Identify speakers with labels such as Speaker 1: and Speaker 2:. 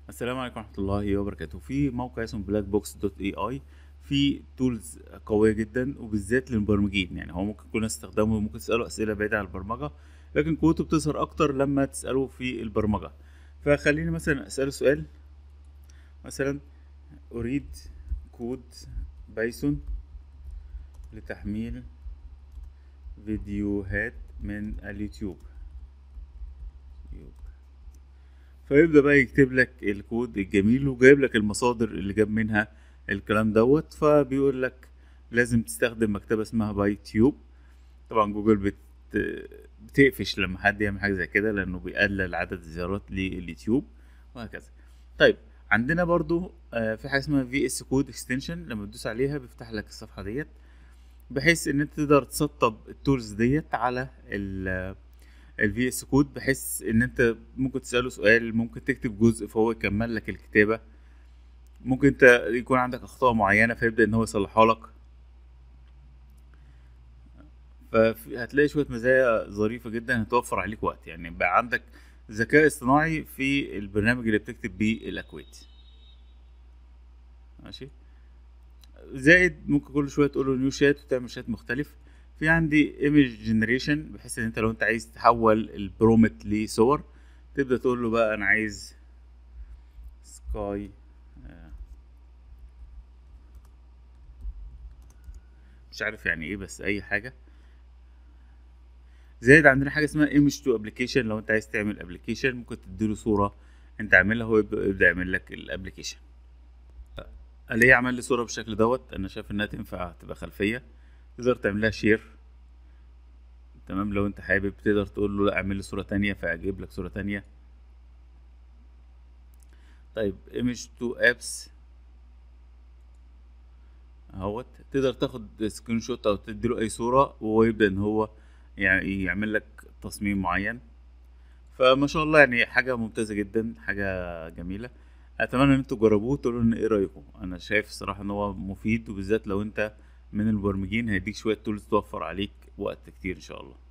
Speaker 1: السلام عليكم ورحمة الله وبركاته في موقع اسمه بلاك بوكس دوت اي اي في تولز قوية جدا وبالذات للمبرمجين يعني هو ممكن يكون استخدامه ممكن تسأله أسئلة بعيدة عن البرمجة لكن قوته بتظهر أكتر لما تسأله في البرمجة فخليني مثلا أسأله سؤال مثلا أريد كود بايثون لتحميل فيديوهات من اليوتيوب فيبدأ بقى يكتب لك الكود الجميل وجايب لك المصادر اللي جاب منها الكلام دوت فبيقول لك لازم تستخدم مكتبة اسمها باي تيوب طبعا جوجل بت بتقفش لما حد يعمل حاجة زي كده لأنه بيقلل عدد الزيارات لليوتيوب وهكذا طيب عندنا برضو آه، في حاجة اسمها في اس كود اكستنشن لما تدوس عليها بيفتح لك الصفحة ديت بحيث ان انت تقدر تسطب التولز ديت على ال الفي اس كود بحيث ان انت ممكن تساله سؤال ممكن تكتب جزء فهو يكمل لك الكتابه ممكن انت يكون عندك اخطاء معينه فيبدا ان هو يصلحها لك فهتلاقي شويه مزايا ظريفه جدا هتوفر عليك وقت يعني بقى عندك ذكاء اصطناعي في البرنامج اللي بتكتب بيه الاكواد ماشي زائد ممكن كل شويه تقول له نيو شات وتعمل شات مختلف في عندي ايمج جنريشن بحيث ان انت لو انت عايز تحول البرومت لصور تبدا تقول له بقى انا عايز سكاي مش عارف يعني ايه بس اي حاجه زائد عندنا حاجه اسمها ايمج تو ابلكيشن لو انت عايز تعمل ابلكيشن ممكن تديله صوره انت عاملها هو يبدا يبدأ يعمل لك الابلكيشن ليه عمل لي صوره بالشكل دوت انا شايف انها تنفع تبقى خلفيه تقدر تعمل لها شير تمام لو انت حابب تقدر تقول له لا اعمل لي صوره تانية فاجيب لك صوره تانية طيب ايمج تو ابس اهوت تقدر تاخد سكرين شوت او تديله اي صوره وهو يبدا ان هو يعني يعمل لك تصميم معين فما شاء الله يعني حاجه ممتازه جدا حاجه جميله اتمنى ان انتوا تجربوه تقولوا لنا ايه رايكم انا شايف الصراحه ان هو مفيد وبالذات لو انت من المبرمجين هيديك شويه تولز توفر عليك وقت كتير ان شاء الله